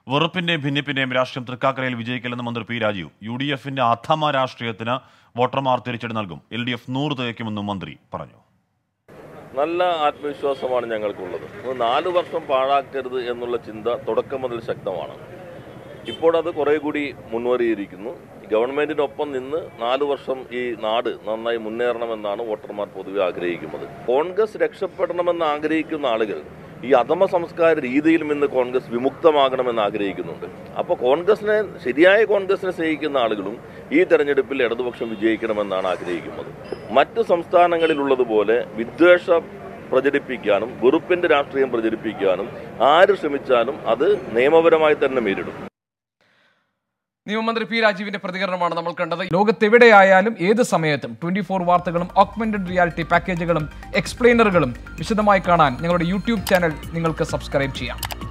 വെറുപ്പിന്റെയും ഭിന്നിപ്പിന്റെയും രാഷ്ട്രീയം തൃക്കാക്കരയിൽ വിജയിക്കില്ലെന്ന് മന്ത്രി പി രാജീവ് യു ഡി എഫിന്റെ അധമ രാഷ്ട്രീയത്തിന് വോട്ടർമാർ തിരിച്ചടി നൽകും എൽ ഡി എഫ് നൂറ് തികയ്ക്കുമെന്നും മന്ത്രി പറഞ്ഞു നല്ല ആത്മവിശ്വാസമാണ് ഞങ്ങൾക്കുള്ളത് ഇത് നാല് വർഷം പാഴാക്കരുത് എന്നുള്ള ചിന്ത തുടക്കം മുതൽ ശക്തമാണ് ഇപ്പോൾ അത് കുറേ കൂടി മുന്നേറിയിരിക്കുന്നു ഗവൺമെന്റിനൊപ്പം നിന്ന് നാല് വർഷം ഈ നാട് നന്നായി മുന്നേറണമെന്നാണ് വോട്ടർമാർ പൊതുവെ ആഗ്രഹിക്കുന്നത് കോൺഗ്രസ് രക്ഷപ്പെടണമെന്ന് ആഗ്രഹിക്കുന്ന ആളുകൾ ഈ അധമ സംസ്കാര രീതിയിൽ നിന്ന് കോൺഗ്രസ് വിമുക്തമാകണമെന്ന് ആഗ്രഹിക്കുന്നുണ്ട് അപ്പോൾ കോൺഗ്രസിനെ ശരിയായ കോൺഗ്രസിനെ സ്നേഹിക്കുന്ന ആളുകളും ഈ തെരഞ്ഞെടുപ്പിൽ ഇടതുപക്ഷം വിജയിക്കണമെന്നാണ് ആഗ്രഹിക്കുന്നത് മറ്റ് സംസ്ഥാനങ്ങളിലുള്ളതുപോലെ വിദ്വേഷം പ്രചരിപ്പിക്കാനും വെറുപ്പിന്റെ രാഷ്ട്രീയം പ്രചരിപ്പിക്കാനും ആര് ശ്രമിച്ചാലും അത് നിയമപരമായി തന്നെ നേരിടും നിയമമന്ത്രി പി രാജീവിന്റെ പ്രതികരണമാണ് നമ്മൾ കണ്ടത് ലോകത്തെവിടെയായാലും ഏത് സമയത്തും ട്വന്റി ഫോർ വാർത്തകളും ഓഗ്മെന്റഡ് റിയാലിറ്റി പാക്കേജുകളും എക്സ്പ്ലെയിനറുകളും വിശദമായി കാണാൻ ഞങ്ങളുടെ യൂട്യൂബ് ചാനൽ നിങ്ങൾക്ക് സബ്സ്ക്രൈബ് ചെയ്യാം